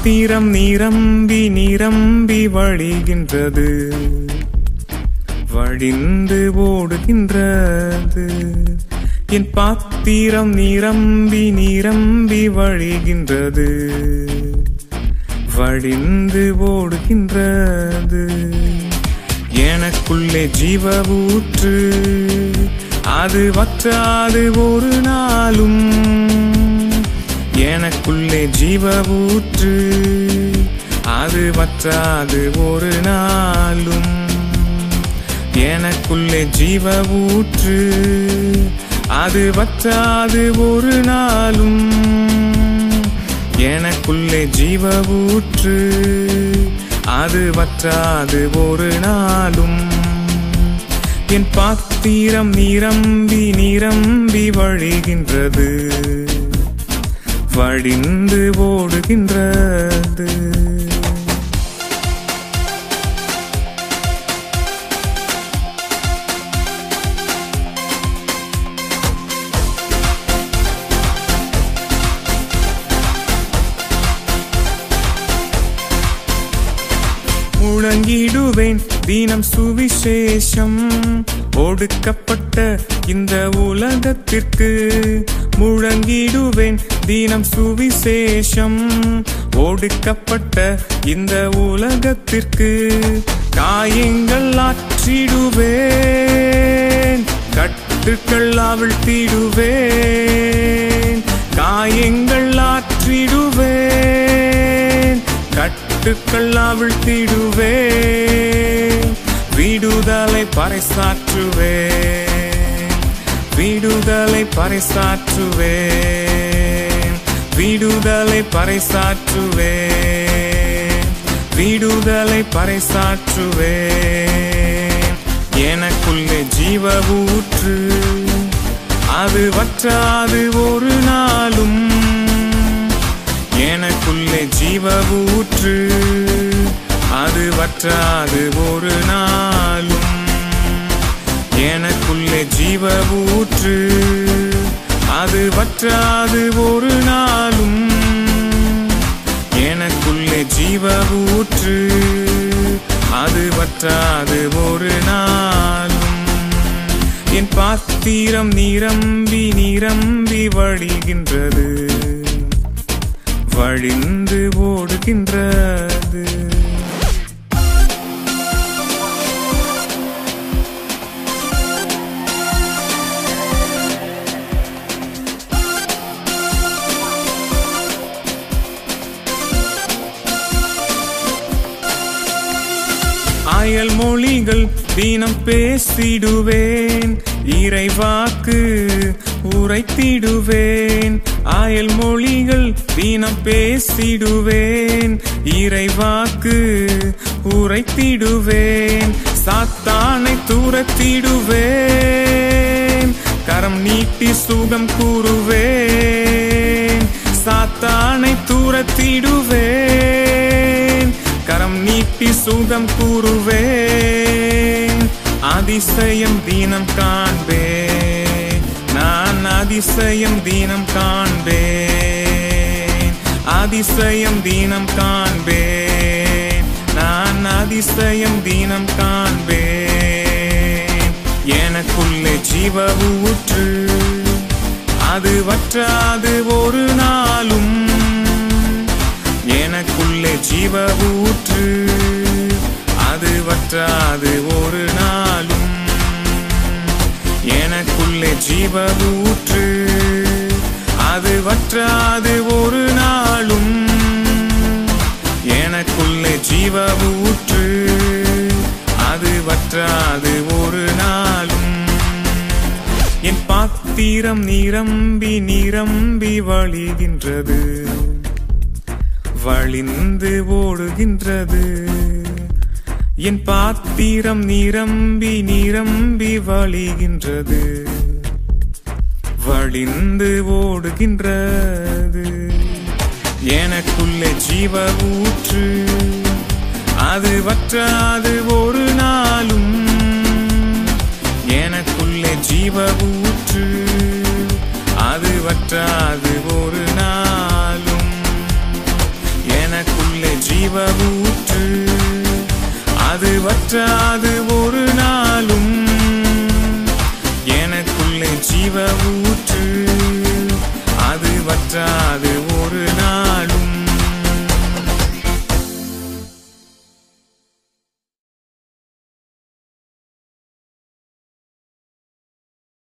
பாத்திரம் நிரம்பி நிரம்பி வழிகின்றது வழிந்து ஓடுகின்றது என் பாத்திரம் நிரம்பி நிரம்பி வழிகின்றது வழிந்து ஓடுகின்றது எனக்குள்ளே ஜீவ ஊற்று அது வற்றாது ஒரு நாளும் எனக்குள்ளே ஜீவ ஊற்று அது வற்றாது ஒரு நாளும் எனக்குள்ளே ஜீவ ஊற்று அது வற்றாது ஒரு நாளும் எனக்குள்ளே ஜீவ ஊற்று அது வற்றாது ஒரு நாளும் என் பாத்திரம் நிரம்பி நிரம்பி வழிகின்றது வழிந்து ஓடுகின்றது முழங்கிடுவேன் தினம் சுவிசேஷம் ஒடுக்கப்பட்ட இந்த உலகத்திற்கு முழங்கிடுவேன் தினம் சுவிசேஷம் ஒடுக்கப்பட்ட இந்த உலகத்திற்கு காயங்கள் ஆற்றிடுவேன் கட்டுக்கள் அவிழ்த்திடுவேன் காயங்கள் ஆற்றிடுவேன் கட்டுக்கள் அவிழ்த்திடுவேன் விடுதலை பறைசாற்றுவேன் விடுதலை பறைசாற்றுவேன் விடுதலை பறைசாற்றுவேன் விடுதலை பறைசாற்றுவேன் எனக்குள்ளே ஜீவ ஊற்று அது வற்றாது ஒரு நாளும் எனக்குள்ளே ஜீவ ஊற்று அது வற்றாது ஒரு நாளும் எனக்குள்ளே ஜீவ ஊற்று அது வற்றாது ஒரு நாளும் எனக்குள்ளே ஜீவ ஊற்று அது வற்றாது ஒரு நாளும் என் பாத்திரம் நிரம்பி நிரம்பி வழிகின்றது வழிந்து ஓடுகின்றது அயல் மொழிகள் தினம் பேசிடுவேன் இறைவாக்கு உரைத்திடுவேன் அயல் மொழிகள் தினம் பேசிடுவேன் இறைவாக்கு உரைத்திடுவேன் சாத்தானை தூரத்திடுவேன் கரம் நீட்டி சுகம் கூறுவேன் சாத்தானை தூரத்திடுவேன் கரம் நீட்டி சுகம் கூறுவேன் அதிசயம் தீனம் காண்பேன் நான் அதிசயம் தீனம் காண்பேன் அதிசயம் தீனம் காண்பேன் நான் அதிசயம் தீனம் காண்பேன் எனக்குள்ளே ஜீவ ஊற்று அது வற்றாது ஒரு நாளும் எனக்குள்ளே ஜீவ ஊற்று அது வற்றாது ஒரு நாளும் எனக்குள்ளே ஜீவ ஊற்று அது வற்றாது ஒரு நாளும் எனக்குள்ளே ஜீவ ஊற்று அது வற்றாது ஒரு நாளும் என் பாத்திரம் நிரம்பி நிரம்பி வழிகின்றது வழிந்து ஓடுகின்றது என் பாத்திரம் நிரம்பி நிரம்பி வழிகின்றது வழிந்து ஓடுகின்றது எனக்குள்ளே ஜீவ ஊற்று அது வற்றாது ஒரு நாளும் எனக்குள்ளே ஜீவ ஊற்று அது வற்றாது ஒரு நாளும் எனக்குள்ளே வற்றாது ஒரு நாளும் எனக்குள்ளே ஜீவ ஊற்று அது வற்றாது